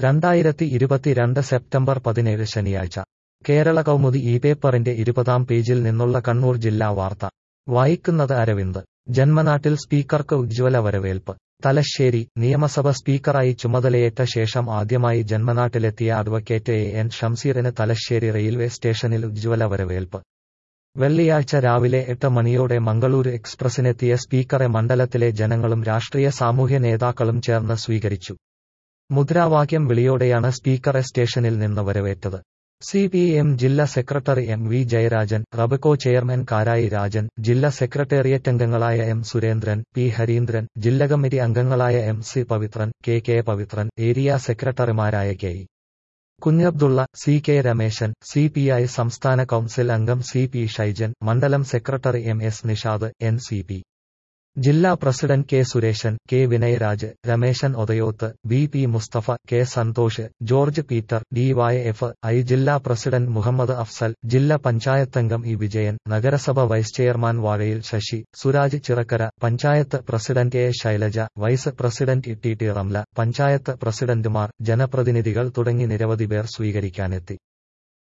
രണ്ടായിരത്തി ഇരുപത്തിരണ്ട് സെപ്റ്റംബർ പതിനേഴ് ശനിയാഴ്ച കേരള കൗമുദി ഈ പേപ്പറിന്റെ ഇരുപതാം പേജിൽ നിന്നുള്ള കണ്ണൂർ ജില്ലാ വാർത്ത വായിക്കുന്നത് അരവിന്ദ് ജന്മനാട്ടിൽ സ്പീക്കർക്ക് ഉജ്ജ്വല വരവേൽപ്പ് തലശ്ശേരി നിയമസഭ സ്പീക്കറായി ചുമതലയേറ്റ ശേഷം ആദ്യമായി ജന്മനാട്ടിലെത്തിയ അഡ്വക്കേറ്റ് എ എൻ ഷംസീറിന് തലശ്ശേരി റെയിൽവേ സ്റ്റേഷനിൽ ഉജ്ജ്വല വരവേൽപ്പ് വെള്ളിയാഴ്ച രാവിലെ എട്ട് മണിയോടെ മംഗളൂരു എക്സ്പ്രസിനെത്തിയ സ്പീക്കറെ മണ്ഡലത്തിലെ ജനങ്ങളും രാഷ്ട്രീയ സാമൂഹ്യ നേതാക്കളും ചേർന്ന് സ്വീകരിച്ചു മുദ്രാവാക്യം വിളിയോടെയാണ് സ്പീക്കറെ സ്റ്റേഷനിൽ നിന്ന് വരവേറ്റത് സി പി എം ജില്ലാ secretary M V Jayarajan Rubco chairman Karayi Rajan ജില്ലാ സെക്രട്ടേറിയറ്റ് അംഗങ്ങളായ എം സുരേന്ദ്രൻ പി ഹരീന്ദ്രൻ ജില്ലാ കമ്മിറ്റി അംഗങ്ങളായ M C Pavithran K K Pavithran area സെക്രട്ടറിമാരായ K E Kunhabdulla C K Rameshan C P I സംസ്ഥാന കൌൺസിൽ അംഗം സി പി ഷൈജൻ മണ്ഡലം secretary M S Nishad N C P ജില്ലാ president K Suresan K Vinayaraj Rameshan Othayoth B P Musthafa K Santhosh George Peter D Y F I ജില്ലാ president Muhammad Afsal ജില്ലാ പഞ്ചായത്തംഗം E Vijayan നഗരസഭ vice chairman Vazhayil Sasi Suraj Chirakkara panchayat president A Shailaja vice president T T Ramla panchayat പ്രസിഡന്റുമാർ ജനപ്രതിനിധികൾ തുടങ്ങി നിരവധി പേർ സ്വീകരിക്കാനെത്തി